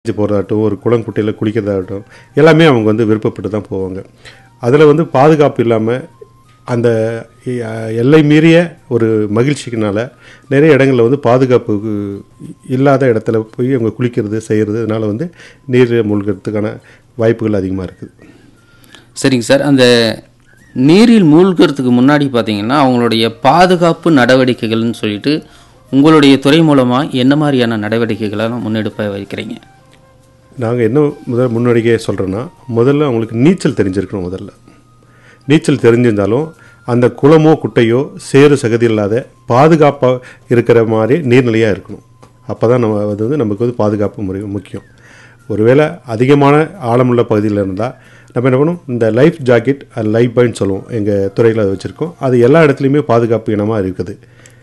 போகிறதாகட்டும் ஒரு குளங்குட்டையில் குளிக்கிறதாகட்டும் எல்லாமே அவங்க வந்து விருப்பப்பட்டு தான் போவாங்க அதில் வந்து பாதுகாப்பு இல்லாமல் அந்த அஹ், எல்லை மீறிய ஒரு மகிழ்ச்சிக்குனால நிறைய இடங்களில் வந்து பாதுகாப்பு இல்லாத இடத்துல போய் அவங்க குளிக்கிறது செய்கிறது அதனால் வந்து நீரில் மூழ்கிறதுக்கான வாய்ப்புகள் அதிகமாக இருக்குது சரிங்க சார் அந்த நீரில் மூழ்கிறதுக்கு முன்னாடி பார்த்தீங்கன்னா அவங்களுடைய பாதுகாப்பு நடவடிக்கைகள்னு சொல்லிட்டு உங்களுடைய துறை மூலமாக என்ன மாதிரியான நடவடிக்கைகளை முன்னெடுப்ப வைக்கிறீங்க நாங்கள் என்ன முதல் முன்னடிக்கே சொல்கிறோன்னா முதல்ல அவங்களுக்கு நீச்சல் தெரிஞ்சிருக்கணும் முதல்ல நீச்சல் தெரிஞ்சிருந்தாலும் அந்த குளமோ குட்டையோ சேறு சகதி இல்லாத பாதுகாப்பாக இருக்கிற மாதிரி நீர்நிலையாக இருக்கணும் அப்போ தான் நம்ம அது வந்து நமக்கு வந்து பாதுகாப்பு முறை முக்கியம் ஒருவேளை அதிகமான ஆழமுள்ள பகுதியில் இருந்தால் நம்ம என்ன பண்ணுவோம் இந்த லைஃப் ஜாக்கெட் அது லைஃப் பாயிண்ட் சொல்லுவோம் எங்கள் துறையில் அதை வச்சுருக்கோம் அது எல்லா இடத்துலையுமே பாதுகாப்பு இனமாக இருக்குது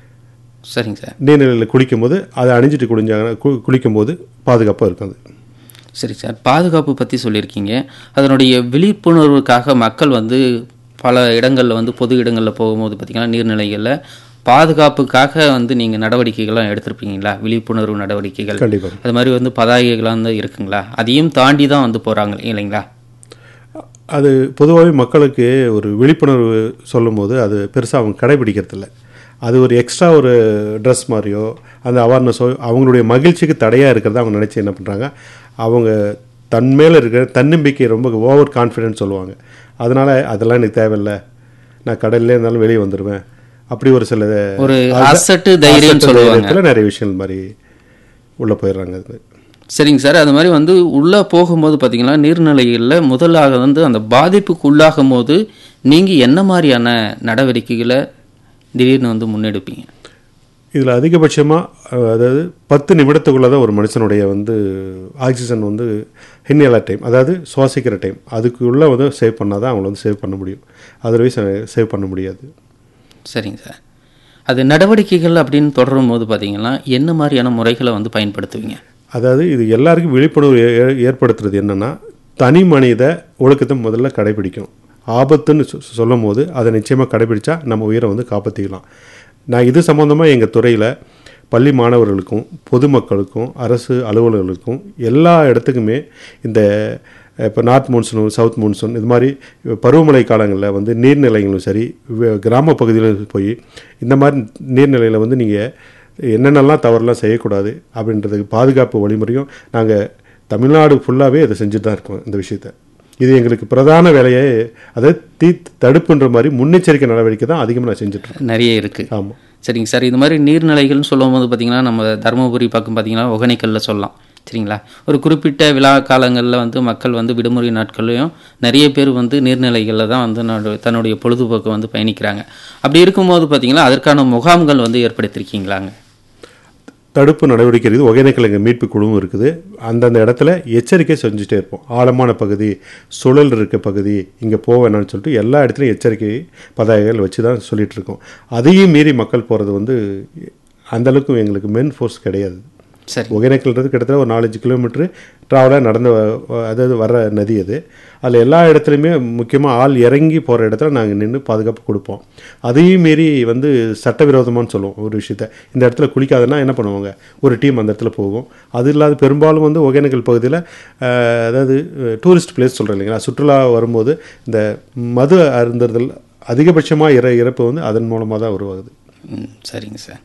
சரிங்க சார் நீர்நிலையில் குளிக்கும்போது அதை அணிஞ்சிட்டு குளிஞ்சாங்கன்னா கு குளிக்கும்போது பாதுகாப்பாக இருக்கும் அது சரி சார் பாதுகாப்பு பற்றி சொல்லியிருக்கீங்க அதனுடைய விழிப்புணர்வுக்காக மக்கள் வந்து பல இடங்களில் வந்து பொது இடங்களில் போகும்போது பார்த்திங்கன்னா நீர்நிலைகளில் பாதுகாப்புக்காக வந்து நீங்கள் நடவடிக்கைகள்லாம் எடுத்திருப்பீங்களா விழிப்புணர்வு நடவடிக்கைகள் கண்டிப்பாக அது மாதிரி வந்து பதாகைகள்லாம் வந்து இருக்குங்களா அதையும் தாண்டி தான் வந்து போகிறாங்க இல்லைங்களா அது பொதுவாகவே மக்களுக்கு ஒரு விழிப்புணர்வு சொல்லும்போது அது பெருசாக அவங்க கடைபிடிக்கிறதில்ல அது ஒரு எக்ஸ்ட்ரா ஒரு ட்ரெஸ் மாதிரியோ அந்த அவேர்னஸோ அவங்களுடைய மகிழ்ச்சிக்கு தடையாக இருக்கிறத அவங்க நினச்சி என்ன பண்ணுறாங்க அவங்க தன் மேலே இருக்கிற தன்னம்பிக்கை ரொம்ப ஓவர் கான்ஃபிடென்ட் சொல்லுவாங்க அதனால் அதெல்லாம் எனக்கு தேவையில்லை நான் கடல்லே இருந்தாலும் வெளியே வந்துடுவேன் அப்படி ஒரு சில ஒரு அசட்டு தைரியம் அசட்டு சொல்லுவாங்க தைரியத்துல நிறைய விஷயங்கள் மாதிரி உள்ளே போயிடுறாங்க அது சரிங்க சார் அது மாதிரி வந்து உள்ளே போகும்போது பார்த்தீங்கன்னா நீர்நிலைகளில் முதலாக வந்து அந்த பாதிப்புக்கு உள்ளாகும் போது நீங்கள் என்ன மாதிரியான நடவடிக்கைகளை திடீர்னு வந்து முன்னெடுப்பீங்க இதில் அதிகபட்சமாக அதாவது பத்து நிமிடத்துக்குள்ளே தான் ஒரு மனுஷனுடைய வந்து ஆக்சிஜன் வந்து ஹின்ஹேலர் டைம் அதாவது சுவாசிக்கிற டைம் அதுக்குள்ளே வந்து சேவ் பண்ணால் தான் அவங்கள வந்து சேவ் பண்ண முடியும் அதர்வைஸ் சேவ் பண்ண முடியாது சரிங்க சார் அது நடவடிக்கைகள் அப்படின்னு தொடரும் போது பார்த்தீங்கன்னா என்ன மாதிரியான முறைகளை வந்து பயன்படுத்துவீங்க அதாவது இது எல்லாருக்கும் விழிப்புணர்வு ஏ- ஏ- ஏற்படுத்துறது என்னென்னா தனி மனித ஒழுக்கத்தை முதல்ல கடைபிடிக்கணும் ஆபத்துன்னு சொ- சொல்லும் போது அதை நிச்சயமாக கடைபிடிச்சா நம்ம உயிரை வந்து காப்பாற்றிக்கலாம் நான் இது சம்மந்தமாக எங்கள் துறையில் பள்ளி மாணவர்களுக்கும் பொதுமக்களுக்கும் அரசு அலுவலர்களுக்கும் எல்லா இடத்துக்குமே இந்த இப்போ நார்த் மான்சூன் சவுத் மான்சூன் இது மாதிரி பருவமழை காலங்களில் வந்து நீர்நிலைகளும் சரி வே- கிராம பகுதியிலும் போய் இந்த மாதிரி நீர்நிலையில் வந்து நீங்கள் என்னென்னலாம் தவறுலாம் செய்யக்கூடாது அப்படின்றதுக்கு பாதுகாப்பு வழிமுறையும் நாங்கள் தமிழ்நாடு ஃபுல்லாகவே இதை செஞ்சுட்டு தான் இருக்கோம் இந்த விஷயத்த இது எங்களுக்கு பிரதான வேலையே அதாவது தீ தடுப்புன்ற மாதிரி முன்னெச்சரிக்கை நடவடிக்கை தான் அதிகமாக நான் செஞ்சுட்ருக்கேன் நிறைய இருக்குது ஆமாம் சரிங்க சார் இது மாதிரி நீர்நிலைகள்னு சொல்லும் போது பார்த்தீங்கன்னா நம்ம தருமபுரி பக்கம் பார்த்தீங்கன்னா ஒகனைக்கல்ல சொல்லலாம் சரிங்களா ஒரு குறிப்பிட்ட விழா காலங்களில் வந்து மக்கள் வந்து விடுமுறை நாட்கள்லையும் நிறைய பேர் வந்து நீர்நிலைகளில் தான் வந்து நடு- தன்னுடைய பொழுதுபோக்கு வந்து பயணிக்கிறாங்க அப்படி இருக்கும்போது பார்த்தீங்கன்னா அதற்கான முகாம்கள் வந்து ஏற்படுத்தியிருக்கீங்களாங்க தடுப்பு நடவடிக்கை இருக்குது ஒகேனக்கல் எங்கள் மீட்பு குழுவும் இருக்குது அந்தந்த இடத்துல எச்சரிக்கை செஞ்சுட்டே இருப்போம் ஆழமான பகுதி சுழல் இருக்க பகுதி இங்கே போக வேணாம்னு சொல்லிட்டு எல்லா இடத்துலையும் எச்சரிக்கை பதாகைகள் வச்சு தான் சொல்லிட்டு இருக்கோம் அதையும் மீறி மக்கள் போகிறது வந்து அந்த அளவுக்கு எங்களுக்கு மென் ஃபோர்ஸ் கிடையாது சரி ஒகேனக்கல்ன்றது கிட்டத்தட்ட ஒரு நாலஞ்சு கிலோமீட்டர் ட்ராவலாக நடந்து வ- வ- அதாவது வர்ற நதி அது அதில் எல்லா இடத்துலையுமே முக்கியமாக ஆள் இறங்கி போகிற இடத்துல நாங்கள் நின்று பாதுகாப்பு கொடுப்போம் அதையும் மீறி வந்து சட்டவிரோதமானு சொல்லுவோம் ஒரு விஷயத்த இந்த இடத்துல குளிக்காதுன்னா என்ன பண்ணுவாங்க ஒரு டீம் அந்த இடத்துல போகும் அது இல்லாத பெரும்பாலும் வந்து ஒகேனக்கல் பகுதியில் அஹ், அதாவது டூரிஸ்ட் பிளேஸ் சொல்கிறேன் இல்லைங்களா சுற்றுலா வரும்போது இந்த மது அருந்துதல் அதிகபட்சமாக இற இறப்பு வந்து அதன் மூலமாக தான் உருவாகுது ம், சரிங்க சார்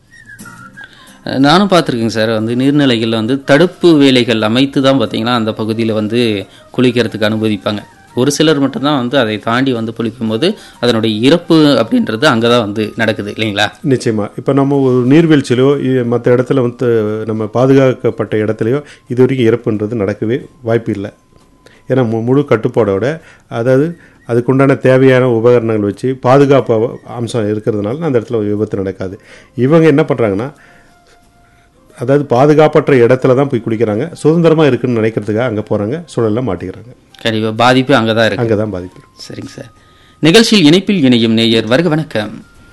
அஹ் நானும் பார்த்துருக்கேங்க சார் வந்து நீர்நிலைகளில் வந்து தடுப்பு வேலைகள் அமைத்து தான் பார்த்தீங்கன்னா அந்த பகுதியில் வந்து குளிக்கிறதுக்கு அனுமதிப்பாங்க ஒரு சிலர் மட்டும்தான் வந்து அதை தாண்டி வந்து குளிக்கும்போது அதனுடைய இறப்பு அப்படின்றது அங்கே தான் வந்து நடக்குது இல்லைங்களா நிச்சயமா இப்போ நம்ம ஒரு நீர்வீழ்ச்சியிலோ மற்ற இடத்துல வந்து நம்ம பாதுகாக்கப்பட்ட இடத்துலையோ இது வரைக்கும் இறப்புன்றது நடக்கவே வாய்ப்பு இல்லை ஏன்னா மு- முழு கட்டுப்பாடோட அதாவது அதுக்குண்டான தேவையான உபகரணங்கள் வச்சு பாதுகாப்பு அவ- அம்சம் இருக்கிறதுனால அந்த இடத்துல விபத்து நடக்காது இவங்க என்ன பண்ணுறாங்கன்னா அதாவது பாதுகாப்பற்ற இடத்துல தான் போய் குளிக்கிறாங்க சுதந்திரமாக இருக்குன்னு நினைக்கிறதுக்காக அங்கே போகிறாங்க சூழலில் மாட்டிக்கிறாங்க கண்டிப்பாக பாதிப்பு அங்கே தான் இருக்கு அங்கே தான் பாதிப்பு சரிங்க சார் நிகழ்ச்சியில் இணைப்பில் இணையும் நேயர் வருக வணக்கம்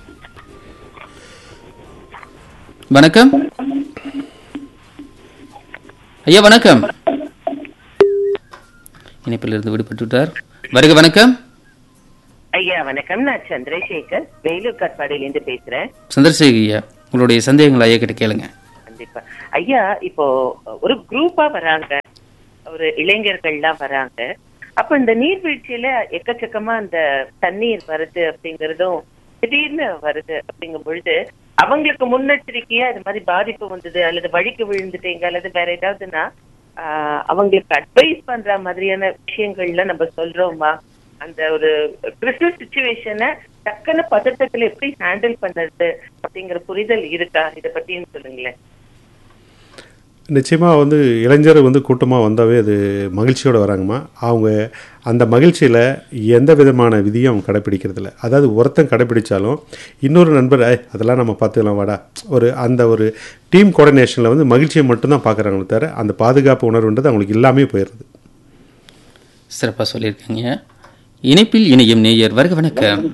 வணக்கம் ஐயா வணக்கம் இணைப்பில் இருந்து விடுபட்டு விட்டார் வருக வணக்கம் ஐயா வணக்கம் நான் சந்திரசேகர் வேலூர் கட்பாடியிலேருந்து பேசுறேன் சந்திரசேகர் ஐயா உங்களுடைய சந்தேகங்களை ஐயா கிட்ட கேளுங்க கண்டிப்பா ஐயா இப்போ ஒரு குரூப்பா வராங்க ஒரு இளைஞர்கள்லாம் வராங்க அப்ப இந்த நீர்வீழ்ச்சியில எக்கச்சக்கமா அந்த தண்ணீர் வருது அப்படிங்கறதும் திடீர்னு வருது அப்படிங்கும் பொழுது அவங்களுக்கு முன்னெச்சரிக்கையா இது மாதிரி பாதிப்பு வந்தது அல்லது வழிக்கு விழுந்துட்டீங்க அல்லது வேற ஏதாவதுன்னா ஆஹ் அவங்களுக்கு அட்வைஸ் பண்ற மாதிரியான விஷயங்கள்ல நம்ம சொல்றோமா அந்த ஒரு கிறிஸ்மஸ் சுச்சுவேஷனை டக்குன்னு பதட்டத்துல எப்படி ஹேண்டில் பண்றது அப்படிங்கிற புரிதல் இருக்கா இத பத்தியும் சொல்லுங்களேன் நிச்சயமாக வந்து இளைஞர் வந்து கூட்டமாக வந்தாவே அது மகிழ்ச்சியோடு வராங்கம்மா அவங்க அந்த மகிழ்ச்சியில் எந்த விதமான விதியும் அவங்க கடைப்பிடிக்கிறதில்ல அதாவது ஒருத்தன் கடைப்பிடிச்சாலும் இன்னொரு நண்பர் "ஏய், அதெல்லாம் நம்ம பார்த்துக்கலாம் வாடா ஒரு அந்த ஒரு டீம் கோஆர்டினேஷனில் வந்து மகிழ்ச்சியை மட்டும்தான் பார்க்குறாங்களே தவிர அந்த பாதுகாப்பு உணர்வுன்றது அவங்களுக்கு இல்லாமே போயிடுது சிறப்பாக சொல்லியிருக்கீங்க இணைப்பில் இணையும் நேயர் வருக வணக்கம்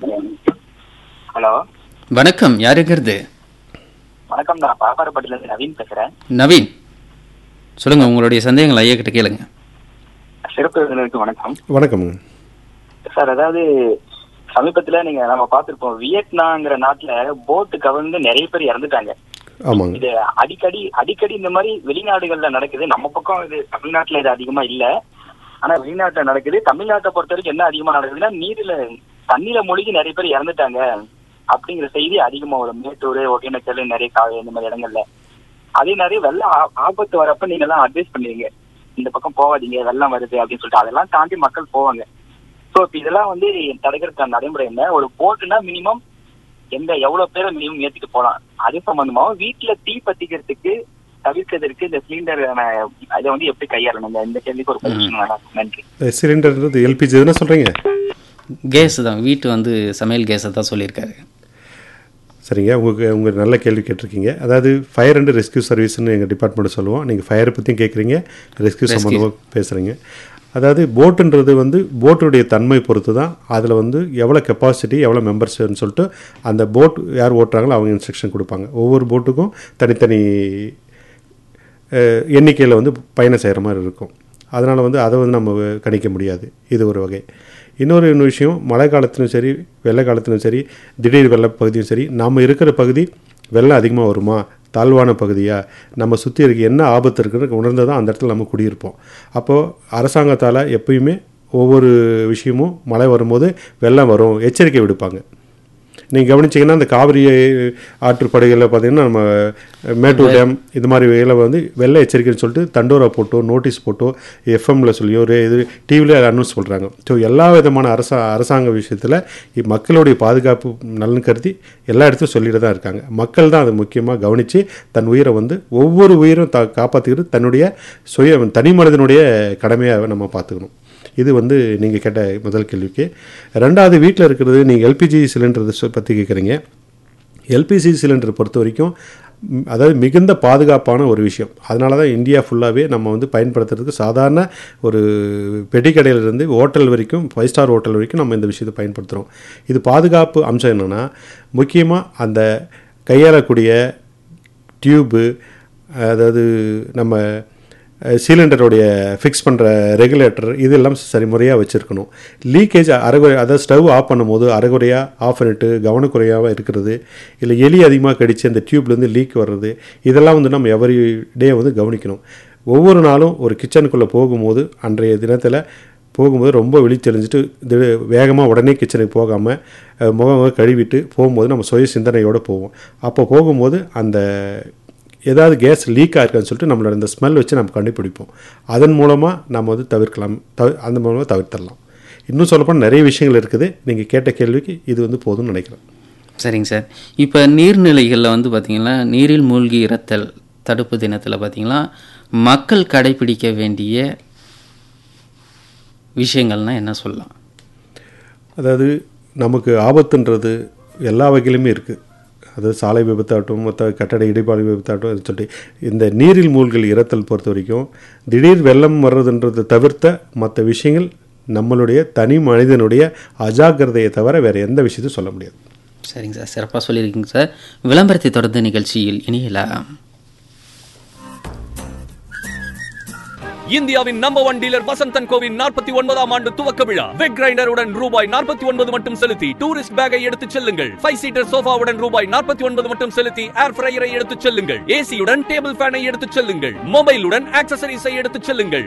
ஹலோ வணக்கம் யார் இருக்கிறது வணக்கம் நான் பாப்பாரப்பட்டில இருந்து நவீன் பேசுறேன் நவீன் சொல்லுங்க உங்களுடைய சந்தேகங்கள் ஐயா கிட்ட கேளுங்க சிறப்பு விருந்தினருக்கு வணக்கம் வணக்கம்ங்க சார் அதாவது சமீபத்துல நீங்க நம்ம பார்த்திருப்போம் வியட்நாங்கிற நாட்டுல போட்டு கவிழ்ந்து நிறைய பேர் இறந்துட்டாங்க ஆமாங்க இது அடிக்கடி அடிக்கடி இந்த மாதிரி வெளிநாடுகள்ல நடக்குது நம்ம பக்கம் இது தமிழ்நாட்டுல இது அதிகமா இல்ல ஆனா வெளிநாட்டுல நடக்குது தமிழ்நாட்டை பொறுத்த வரைக்கும் என்ன அதிகமா நடக்குதுன்னா நீர்ல தண்ணியில மூழ்கி நிறைய பேர் இறந்துட்டாங்க அப்படிங்கிற செய்தி அதிகமா வரும் மேட்டூர் ஒகேனக்கல் நிறைய கா- இந்த மாதிரி இடங்கள்ல அதே நிறைய வெள்ளம் ஆ- ஆபத்து வரப்ப நீங்க எல்லாம் அட்வைஸ் பண்ணுவீங்க இந்த பக்கம் போகாதீங்க வெள்ளம் வருது அப்படின்னு சொல்லிட்டு அதெல்லாம் தாண்டி மக்கள் போவாங்க சோ இப்ப இதெல்லாம் வந்து தடுக்கிறதுக்கான நடைமுறை என்ன ஒரு போட்டுனா மினிமம் எந்த எவ்வளவு பேரை மினிமம் ஏத்திட்டு போலாம் அது சம்பந்தமாவும் வீட்டுல தீ பத்திக்கிறதுக்கு தவிர்க்கிறதுக்கு இந்த சிலிண்டர் அதை வந்து எப்படி கையாளணும் இந்த- இந்த கேள்விக்கு ஒரு பதில் வேணாம் நன்றி சிலிண்டர்ன்றது எல்பிஜி என்ன சொல்கிறீங்க கேஸ் தான் வீட்டு வந்து சமையல் கேஸை தான் சொல்லியிருக்காரு சரிங்க உங்களுக்கு உங்கள் நல்ல கேள்வி கேட்டிருக்கீங்க அதாவது ஃபயர் அண்ட் ரெஸ்க்யூ சர்வீஸ்னு எங்கள் டிபார்ட்மெண்ட் சொல்லுவோம் நீங்கள் ஃபயரை பற்றியும் கேட்குறீங்க ரெஸ்க்யூ சம்மந்தமாக பேசுகிறீங்க அதாவது போட்டுன்றது வந்து போட்டுடைய தன்மை பொறுத்து தான் அதில் வந்து எவ்வளோ கெப்பாசிட்டி எவ்வளோ மெம்பர்ஸ்னு சொல்லிட்டு அந்த போட் யார் ஓட்டுறாங்களோ அவங்க இன்ஸ்ட்ரக்ஷன் கொடுப்பாங்க ஒவ்வொரு போட்டுக்கும் தனித்தனி எண்ணிக்கையில் வந்து பயணம் செய்கிற மாதிரி இருக்கும் அதனால் வந்து அதை வந்து நம்ம கணிக்க முடியாது இது ஒரு வகை இன்னொரு இன்னொரு விஷயம் மழை காலத்திலும் சரி வெள்ளை காலத்திலும் சரி திடீர் வெள்ள பகுதியும் சரி நம்ம இருக்கிற பகுதி வெள்ளம் அதிகமாக வருமா தாழ்வான பகுதியா நம்ம சுற்றி இருக்க என்ன ஆபத்து இருக்குன்னு உணர்ந்து தான் அந்த இடத்துல நம்ம குடியிருப்போம் அப்போது அரசாங்கத்தால் எப்பயுமே ஒவ்வொரு விஷயமும் மழை வரும்போது வெள்ளம் வரும் எச்சரிக்கை விடுப்பாங்க நீங்கள் கவனிச்சிங்கன்னா அந்த காவிரி ஆற்றுப்படுகையில் பார்த்தீங்கன்னா நம்ம மேட்டூர் டேம் இது மாதிரி வகையில் வந்து வெள்ள எச்சரிக்கைன்னு சொல்லிட்டு தண்டோரா போட்டோ நோட்டீஸ் போட்டோ எஃப்எம்ல சொல்லியோ ஒரு இது டிவியில் அனௌன்ஸ் சொல்கிறாங்க ஸோ எல்லா விதமான அரசா அரசாங்க விஷயத்தில் மக்களுடைய பாதுகாப்பு நலன் கருதி எல்லா இடத்துலையும் சொல்லிட்டு தான் இருக்காங்க மக்கள் தான் அதை முக்கியமாக கவனித்து தன் உயிரை வந்து ஒவ்வொரு உயிரும் த காப்பாற்றிக்கிறது தன்னுடைய சுய தனி மனிதனுடைய கடமையாக நம்ம பார்த்துக்கணும் இது வந்து நீங்கள் கேட்ட முதல் கேள்விக்கு ரெண்டாவது வீட்டில் இருக்கிறது நீங்கள் எல்பிஜி சிலிண்டர் பற்றி கேட்குறீங்க எல்பிஜி சிலிண்டர் பொறுத்த வரைக்கும் ம், அதாவது மிகுந்த பாதுகாப்பான ஒரு விஷயம் அதனால தான் இந்தியா ஃபுல்லாகவே நம்ம வந்து பயன்படுத்துறதுக்கு சாதாரண ஒரு பெட்டி கடையிலிருந்து ஹோட்டல் வரைக்கும் ஃபைவ் ஸ்டார் ஹோட்டல் வரைக்கும் நம்ம இந்த விஷயத்தை பயன்படுத்துகிறோம் இது பாதுகாப்பு அம்சம் என்னென்னா முக்கியமாக அந்த கையாளக்கூடிய டியூபு அதாவது நம்ம சிலிண்டருடைய ஃபிக்ஸ் பண்ணுற ரெகுலேட்டர் இதெல்லாம் சரிமுறையாக வச்சுருக்கணும் லீக்கேஜ் அரைகுறை அதாவது ஸ்டவ் ஆஃப் பண்ணும்போது அரைகுறையாக ஆஃப் பண்ணிட்டு கவனக்குறையாக இருக்கிறது இல்லை எலி அதிகமாக கடிச்சு அந்த டியூப்லேருந்து லீக் வர்றது இதெல்லாம் வந்து நம்ம எவரி டே வந்து கவனிக்கணும் ஒவ்வொரு நாளும் ஒரு கிச்சனுக்குள்ளே போகும்போது அன்றைய தினத்தில் போகும்போது ரொம்ப விழித்தெளிஞ்சிட்டு இது வேகமாக உடனே கிச்சனுக்கு போகாமல் முகம் கழுவிட்டு போகும்போது நம்ம சுய சிந்தனையோடு போவோம் அப்போ போகும்போது அந்த ஏதாவது கேஸ் லீக் ஆயிருக்கான்னு சொல்லிட்டு நம்மளோட இந்த ஸ்மெல் வச்சு நம்ம கண்டுபிடிப்போம் அதன் மூலமாக நம்ம வந்து தவிர்க்கலாம் தவி அந்த மூலமாக தவிர்த்திடலாம் இன்னும் சொல்லப்போனால் நிறைய விஷயங்கள் இருக்குது நீங்கள் கேட்ட கேள்விக்கு இது வந்து போதும்னு நினைக்கிறேன் சரிங்க சார் இப்போ நீர்நிலைகளில் வந்து பார்த்திங்கன்னா நீரில் மூழ்கி இறத்தல் தடுப்பு தினத்தில் பார்த்திங்கன்னா மக்கள் கடைபிடிக்க வேண்டிய விஷயங்கள்னா என்ன சொல்லலாம் அதாவது நமக்கு ஆபத்துன்றது எல்லா வகையிலுமே இருக்குது அது சாலை விபத்தாகட்டும் மற்ற கட்டட இடிபாடு விபத்தாகட்டும் அது சொல்லிட்டு இந்த நீரில் மூழ்கல் இறத்தல் பொறுத்த வரைக்கும் திடீர் வெள்ளம் வர்றதுன்றதை தவிர்த்த மற்ற விஷயங்கள் நம்மளுடைய தனி மனிதனுடைய அஜாக்கிரதையை தவிர வேறு எந்த விஷயத்தையும் சொல்ல முடியாது சரிங்க சார் சிறப்பாக சொல்லியிருக்கீங்க சார் விளம்பரத்தை தொடர்ந்து நிகழ்ச்சியில் இணையலாம் இந்தியாவின் நம்பர் ஒன் டீலர் வசந்தன் கோவின் நாற்பத்தி ஒன்பதாம் ஆண்டு துவக்க விழா வெக் கிரைண்டருடன் ரூபாய் நாற்பத்தி ஒன்பது மட்டும் செலுத்தி டூரிஸ்ட் பேக்கை எடுத்துச் செல்லுங்கள் ஃபைவ் சீட்டர் சோஃபாவுடன் ரூபாய் நாற்பத்தி ஒன்பது மட்டும் செலுத்தி ஏர் ஃப்ரையரை எடுத்துச் செல்லுங்கள் ஏசியுடன் டேபிள் ஃபேனை எடுத்துச் செல்லுங்கள் மொபைலுடன் ஆக்சசரிஸை எடுத்துச் செல்லுங்கள்